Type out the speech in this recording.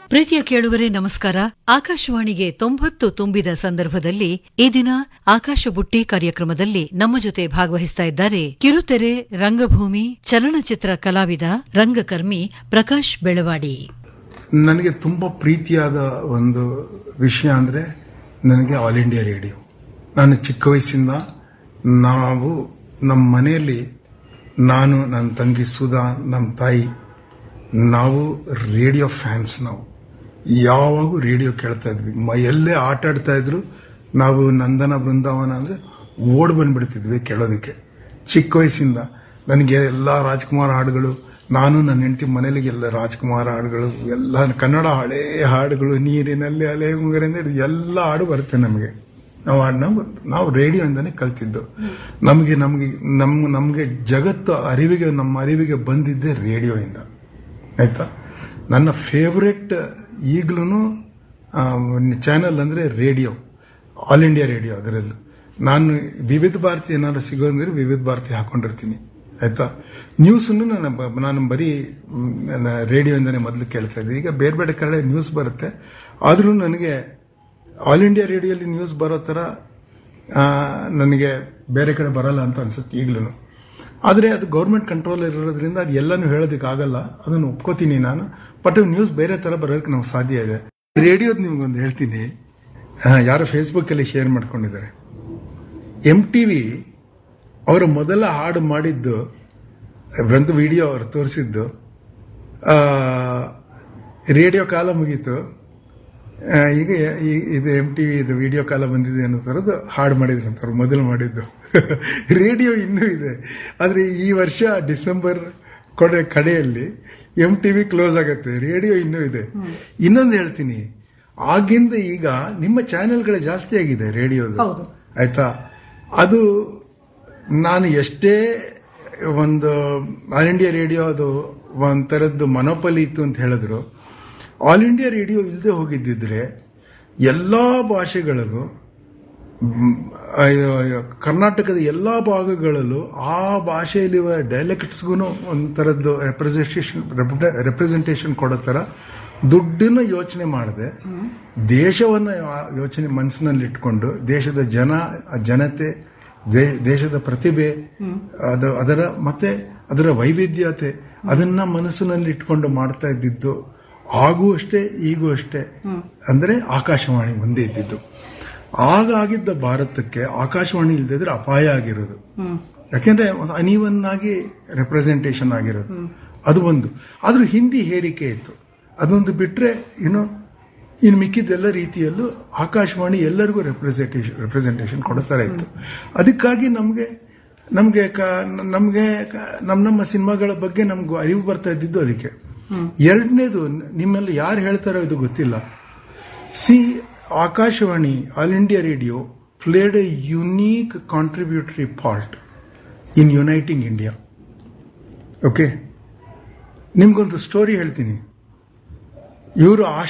ಪ್ರೀತಿಯ ಕೇಳುಗರೆ ನಮಸ್ಕಾರ ಆಕಾಶವಾಣಿಗೆ ತೊಂಬತ್ತು ತುಂಬಿದ ಸಂದರ್ಭದಲ್ಲಿ ಈ ದಿನ ಆಕಾಶ ಬುಟ್ಟಿ ಕಾರ್ಯಕ್ರಮದಲ್ಲಿ ನಮ್ಮ ಜೊತೆ ಭಾಗವಹಿಸ್ತಾ ಇದ್ದಾರೆ ಕಿರುತೆರೆ ರಂಗಭೂಮಿ ಚಲನಚಿತ್ರ ಕಲಾವಿದ ರಂಗಕರ್ಮಿ ಪ್ರಕಾಶ್ ಬೆಳವಾಡಿ ನನಗೆ ತುಂಬ ಪ್ರೀತಿಯಾದ ಒಂದು ವಿಷಯ ಅಂದರೆ ನನಗೆ ಆಲ್ ಇಂಡಿಯಾ ರೇಡಿಯೋ ನಾನು ಚಿಕ್ಕ ವಯಸ್ಸಿಂದ ನಾವು ನಮ್ಮ ಮನೆಯಲ್ಲಿ ನಾನು ನನ್ನ ತಂಗಿ ಸುಧಾ ನಮ್ಮ ತಾಯಿ ನಾವು ರೇಡಿಯೋ ಫ್ಯಾನ್ಸ್ ನಾವು ಯಾವಾಗೂ ರೇಡಿಯೋ ಕೇಳ್ತಾ ಇದ್ವಿ ಮ ಎಲ್ಲೇ ಆಟ ಆಡ್ತಾ ಇದ್ರು ನಾವು ನಂದನ ಬೃಂದಾವನ ಅಂದರೆ ಓಡ್ ಬಂದ್ಬಿಡ್ತಿದ್ವಿ ಕೇಳೋದಕ್ಕೆ ಚಿಕ್ಕ ವಯಸ್ಸಿಂದ ನನಗೆ ಎಲ್ಲ ರಾಜ್ಕುಮಾರ್ ಹಾಡುಗಳು ನಾನು ನನ್ನ ಹೆಂಡತಿ ಮನೇಲಿ ಎಲ್ಲ ರಾಜ್ಕುಮಾರ್ ಹಾಡುಗಳು ಎಲ್ಲ ಕನ್ನಡ ಹಳೇ ಹಾಡುಗಳು ನೀರಿನಲ್ಲಿ ಅಲೆ ಮುಂಗರಿಂದ ಹಿಡ್ದು ಎಲ್ಲ ಹಾಡು ಬರುತ್ತೆ ನಮಗೆ ನಾವು ಹಾಡನ್ನ ನಾವು ರೇಡಿಯೋಯಿಂದನೇ ಕಲ್ತಿದ್ದು ನಮಗೆ ನಮಗೆ ನಮ್ ನಮಗೆ ಜಗತ್ತು ಅರಿವಿಗೆ ನಮ್ಮ ಅರಿವಿಗೆ ಬಂದಿದ್ದೇ ರೇಡಿಯೋಯಿಂದ ಆಯ್ತಾ ನನ್ನ ಫೇವ್ರೆಟ್ ಈಗಲೂ ಚಾನಲ್ ಅಂದರೆ ರೇಡಿಯೋ ಆಲ್ ಇಂಡಿಯಾ ರೇಡಿಯೋ ಅದರಲ್ಲೂ ನಾನು ವಿವಿಧ ಭಾರತಿ ಏನಾದ್ರು ಸಿಗೋದಂದ್ರೆ ವಿವಿಧ ಭಾರತಿ ಹಾಕೊಂಡಿರ್ತೀನಿ ಆಯ್ತಾ ನ್ಯೂಸನ್ನು ನಾನು ಬ- ನಾನು ಬರೀ ಮ್, ನನ್ನ ರೇಡಿಯೋಯಿಂದನೇ ಮೊದಲು ಕೇಳ್ತಾ ಇದ್ದೆ ಈಗ ಬೇರೆ ಬೇರೆ ಕಡೆ ನ್ಯೂಸ್ ಬರುತ್ತೆ ಆದರೂ ನನಗೆ ಆಲ್ ಇಂಡಿಯಾ ರೇಡಿಯೋಲಿ ನ್ಯೂಸ್ ಬರೋ ಥರ ಆ, ನನಗೆ ಬೇರೆ ಕಡೆ ಬರಲ್ಲ ಅಂತ ಅನ್ಸುತ್ತೆ ಈಗಲೂ ಆದರೆ ಅದು ಗೌರ್ಮೆಂಟ್ ಕಂಟ್ರೋಲ್ ಇರೋದ್ರಿಂದ ಅದು ಎಲ್ಲನೂ ಹೇಳೋದಕ್ಕಾಗಲ್ಲ ಅದನ್ನು ಒಪ್ಕೋತೀನಿ ನಾನು ಬಟ್ ನ್ಯೂಸ್ ಬೇರೆ ಥರ ಬರೋದಕ್ಕೆ ನಮ್ಗೆ ಸಾಧ್ಯ ಇದೆ ರೇಡಿಯೋದು ನಿಮ್ಗೊಂದು ಹೇಳ್ತೀನಿ ಆ, ಯಾರೋ ಫೇಸ್ಬುಕ್ಕಲ್ಲಿ ಶೇರ್ ಮಾಡ್ಕೊಂಡಿದ್ದಾರೆ ಎಂ ಟಿ ವಿ ಅವರ ಮೊದಲ ಹಾಡು ಮಾಡಿದ್ದು ಒಂದು ವಿಡಿಯೋ ಅವರು ತೋರಿಸಿದ್ದು ಆ, ರೇಡಿಯೋ ಕಾಲ ಮುಗೀತು ಆ, ಈಗ ಈ- ಇದು ಎಂ ಟಿ ವಿ ಇದು ವಿಡಿಯೋ ಕಾಲ ಬಂದಿದೆ ಅನ್ನೋ ಥರದ್ದು ಹಾಡು ಮಾಡಿದ್ರು ಅಂತ ಅವ್ರು ಮೊದಲು ಮಾಡಿದ್ದು ರೇಡಿಯೋ ಇನ್ನೂ ಇದೆ ಆದರೆ ಈ ವರ್ಷ ಡಿಸೆಂಬರ್ ಕೊಡೆ ಕಡೆಯಲ್ಲಿ ಎಂ ಟಿ ವಿ ಕ್ಲೋಸ್ ಆಗುತ್ತೆ ರೇಡಿಯೋ ಇನ್ನೂ ಇದೆ ಇನ್ನೊಂದು ಹೇಳ್ತೀನಿ ಆಗಿಂದ ಈಗ ನಿಮ್ಮ ಚಾನೆಲ್ಗಳು ಜಾಸ್ತಿ ಆಗಿದೆ ರೇಡಿಯೋದು ಆಯ್ತಾ ಅದು ನಾನು ಎಷ್ಟೇ ಒಂದು ಆಲ್ ಇಂಡಿಯಾ ರೇಡಿಯೋ ಅದು ಒಂಥರದ್ದು ಮನೋಪಲಿ ಇತ್ತು ಅಂತ ಹೇಳಿದ್ರು ಆಲ್ ಇಂಡಿಯಾ ರೇಡಿಯೋ ಇಲ್ಲದೆ ಹೋಗಿದ್ದಿದ್ರೆ ಎಲ್ಲ ಭಾಷೆಗಳಲ್ಲೂ ಮ್, ಅಯ್ಯೋ, ಅಯ್ಯೋ, ಕರ್ನಾಟಕದ ಎಲ್ಲ ಭಾಗಗಳಲ್ಲೂ ಆ ಭಾಷೆಯಲ್ಲಿರುವ ಡೈಲೆಕ್ಟ್ಸ್ಗೂ ಒಂಥರದ್ದು ರೆಪ್ರೆಸೆಂಟೇಷನ್ ರೆಪ್ರೆಸೆಂಟೇಷನ್ ಕೊಡೋ ಥರ ದುಡ್ಡನ್ನು ಯೋಚನೆ ಮಾಡದೆ ದೇಶವನ್ನು ಯೋಚನೆ ಮನಸ್ಸಿನಲ್ಲಿ ಇಟ್ಕೊಂಡು ದೇಶದ ಜನ ಜನತೆ ದೇ- ದೇಶದ ಪ್ರತಿಭೆ ಅದು ಅದರ ಮತ್ತೆ ಅದರ ವೈವಿಧ್ಯತೆ ಅದನ್ನ ಮನಸ್ಸಿನಲ್ಲಿ ಇಟ್ಕೊಂಡು ಮಾಡ್ತಾ ಇದ್ದಿದ್ದು ಆಗೂ ಅಷ್ಟೇ ಈಗೂ ಅಷ್ಟೇ ಅಂದ್ರೆ ಆಕಾಶವಾಣಿ ಮುಂದೆ ಇದ್ದಿದ್ದು ಆಗ ಆಗಿದ್ದ ಭಾರತಕ್ಕೆ ಆಕಾಶವಾಣಿ ಇಲ್ದಿದ್ರೆ ಅಪಾಯ ಆಗಿರೋದು ಯಾಕೆಂದ್ರೆ ಒಂದು ಅನಿವನ್ ಆಗಿ ರೆಪ್ರೆಸೆಂಟೇಷನ್ ಆಗಿರೋದು ಅದು ಒಂದು ಆದ್ರೂ ಹಿಂದಿ ಹೇರಿಕೆ ಇತ್ತು ಅದೊಂದು ಬಿಟ್ರೆ ಏನು ಇನ್ನು ಮಿಕ್ಕಿದ್ದೆಲ್ಲ ರೀತಿಯಲ್ಲೂ ಆಕಾಶವಾಣಿ ಎಲ್ಲರಿಗೂ ರೆಪ್ರೆಸೆಂಟೇಷನ್ ರೆಪ್ರೆಸೆಂಟೇಷನ್ ಕೊಡ್ತಾರೆ ಇತ್ತು ಅದಕ್ಕಾಗಿ ನಮಗೆ ನಮಗೆ ನಮಗೆ ನಮ್ಮ ನಮ್ಮ ಸಿನಿಮಾಗಳ ಬಗ್ಗೆ ನಮ್ಗೆ ಅರಿವು ಬರ್ತಾ ಇದ್ದಿದ್ದು ಅದಕ್ಕೆ ಎರಡನೇದು ನಿಮ್ಮಲ್ಲಿ ಯಾರು ಹೇಳ್ತಾರೋ ಇದು ಗೊತ್ತಿಲ್ಲ ಸಿ Akashvani all India radio played a unique contributory part in uniting India okay ನಿಮ್ಗೊಂದು ಸ್ಟೋರಿ ಹೇಳ್ತೀನಿ ಇವರು